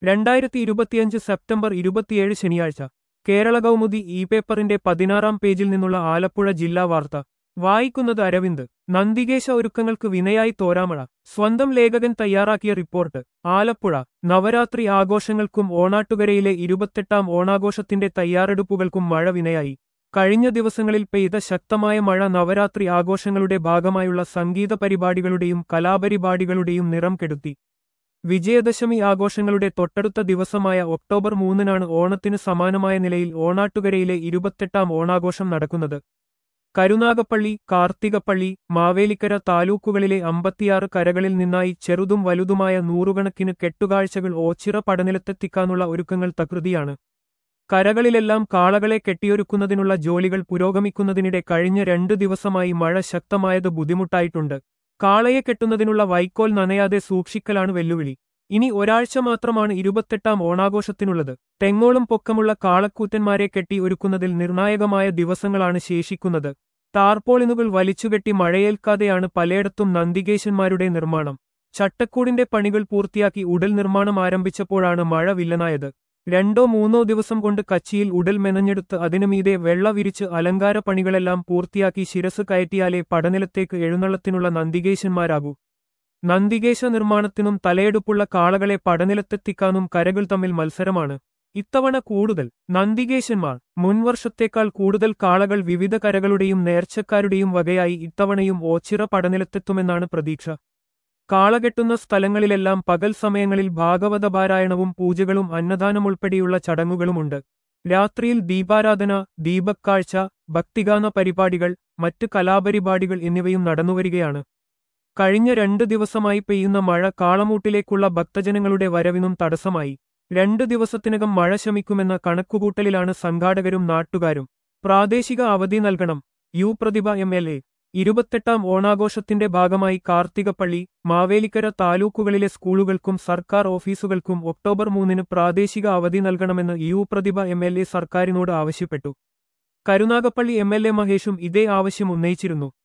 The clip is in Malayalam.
രണ്ടായിരത്തി ഇരുപത്തിയഞ്ച് സെപ്റ്റംബർ ഇരുപത്തിയേഴ് ശനിയാഴ്ച കേരള കൗമുദി ഇ പേപ്പറിന്റെ പതിനാറാം പേജിൽ നിന്നുള്ള ആലപ്പുഴ ജില്ലാ വാർത്ത വായിക്കുന്നത് അരവിന്ദ് നന്ദികേശ ഒരുക്കങ്ങൾക്ക് വിനയായി തോരാമഴ സ്വന്തം ലേഖകൻ തയ്യാറാക്കിയ റിപ്പോർട്ട് ആലപ്പുഴ നവരാത്രി ആഘോഷങ്ങൾക്കും ഓണാട്ടുകരയിലെ ഇരുപത്തെട്ടാം ഓണാഘോഷത്തിന്റെ തയ്യാറെടുപ്പുകൾക്കും മഴ വിനയായി കഴിഞ്ഞ ദിവസങ്ങളിൽ പെയ്ത ശക്തമായ മഴ നവരാത്രി ആഘോഷങ്ങളുടെ ഭാഗമായുള്ള സംഗീത പരിപാടികളുടെയും കലാപരിപാടികളുടെയും നിറം കെടുത്തി വിജയദശമി ആഘോഷങ്ങളുടെ തൊട്ടടുത്ത ദിവസമായ ഒക്ടോബർ മൂന്നിനാണ് ഓണത്തിന് സമാനമായ നിലയിൽ ഓണാട്ടുകരയിലെ ഇരുപത്തെട്ടാം ഓണാഘോഷം നടക്കുന്നത് കരുനാഗപ്പള്ളി കാർത്തികപ്പള്ളി മാവേലിക്കര താലൂക്കുകളിലെ അമ്പത്തിയാറ് കരകളിൽ നിന്നായി ചെറുതും വലുതുമായ നൂറുകണക്കിന് കെട്ടുകാഴ്ചകൾ ഓച്ചിറ പടനിലത്തെത്തിക്കാനുള്ള ഒരുക്കങ്ങൾ തകൃതിയാണ് കരകളിലെല്ലാം കാളകളെ കെട്ടിയൊരുക്കുന്നതിനുള്ള ജോലികൾ പുരോഗമിക്കുന്നതിനിടെ കഴിഞ്ഞ രണ്ടു ദിവസമായി മഴ ശക്തമായത് ബുദ്ധിമുട്ടായിട്ടുണ്ട് കാളയെ കെട്ടുന്നതിനുള്ള വൈക്കോൽ നനയാതെ സൂക്ഷിക്കലാണ് വെല്ലുവിളി ഇനി ഒരാഴ്ച മാത്രമാണ് ഇരുപത്തെട്ടാം ഓണാഘോഷത്തിനുള്ളത് തെങ്ങോളം പൊക്കമുള്ള കാളക്കൂറ്റന്മാരെ കെട്ടി ഒരുക്കുന്നതിൽ നിർണായകമായ ദിവസങ്ങളാണ് ശേഷിക്കുന്നത് ടാർപോളിനുകൾ വലിച്ചുകെട്ടി മഴയേൽക്കാതെയാണ് പലയിടത്തും നന്ദികേശന്മാരുടെ നിർമ്മാണം ചട്ടക്കൂടിന്റെ പണികൾ പൂർത്തിയാക്കി ഉടൽ നിർമ്മാണം ആരംഭിച്ചപ്പോഴാണ് മഴ വില്ലനായത് രണ്ടോ മൂന്നോ ദിവസം കൊണ്ട് കച്ചിയിൽ ഉടൽ മെനഞ്ഞെടുത്ത് അതിനുമീതെ വെള്ള വിരിച്ച് അലങ്കാര പണികളെല്ലാം പൂർത്തിയാക്കി ശിരസ് കയറ്റിയാലേ പടനിലത്തേക്ക് എഴുന്നള്ളത്തിനുള്ള നന്ദികേശന്മാരാകൂ നന്ദികേശ നിർമ്മാണത്തിനും തലയെടുപ്പുള്ള കാളകളെ പടനിലത്തെത്തിക്കാനും കരകൾ തമ്മിൽ മത്സരമാണ് ഇത്തവണ കൂടുതൽ നന്ദികേശന്മാർ മുൻവർഷത്തേക്കാൾ കൂടുതൽ കാളകൾ വിവിധ കരകളുടെയും നേർച്ചക്കാരുടെയും വകയായി ഇത്തവണയും ഓച്ചിറ പടനിലത്തെത്തുമെന്നാണ് പ്രതീക്ഷ കാളകെട്ടുന്ന സ്ഥലങ്ങളിലെല്ലാം പകൽ സമയങ്ങളിൽ ഭാഗവത പാരായണവും പൂജകളും അന്നദാനമുൾപ്പെടെയുള്ള ചടങ്ങുകളുമുണ്ട് രാത്രിയിൽ ദീപാരാധന ദീപക്കാഴ്ച ഭക്തിഗാന പരിപാടികൾ മറ്റ് കലാപരിപാടികൾ എന്നിവയും നടന്നുവരികയാണ് കഴിഞ്ഞ രണ്ട് ദിവസമായി പെയ്യുന്ന മഴ കാളമൂട്ടിലേക്കുള്ള ഭക്തജനങ്ങളുടെ വരവിനും തടസ്സമായി രണ്ട് ദിവസത്തിനകം മഴ ശമിക്കുമെന്ന കണക്കുകൂട്ടലിലാണ് സംഘാടകരും നാട്ടുകാരും പ്രാദേശിക അവധി നൽകണം U Prathibha M L A ഇരുപത്തെട്ടാം ഓണാഘോഷത്തിന്റെ ഭാഗമായി കാർത്തികപ്പള്ളി മാവേലിക്കര താലൂക്കുകളിലെ സ്കൂളുകൾക്കും സർക്കാർ ഓഫീസുകൾക്കും ഒക്ടോബർ മൂന്നിന് പ്രാദേശിക അവധി നൽകണമെന്ന് U Prathibha M L A സർക്കാരിനോട് ആവശ്യപ്പെട്ടു കരുനാഗപ്പള്ളി എം എൽ എ മഹേഷും ഇതേ ആവശ്യം ഉന്നയിച്ചിരുന്നു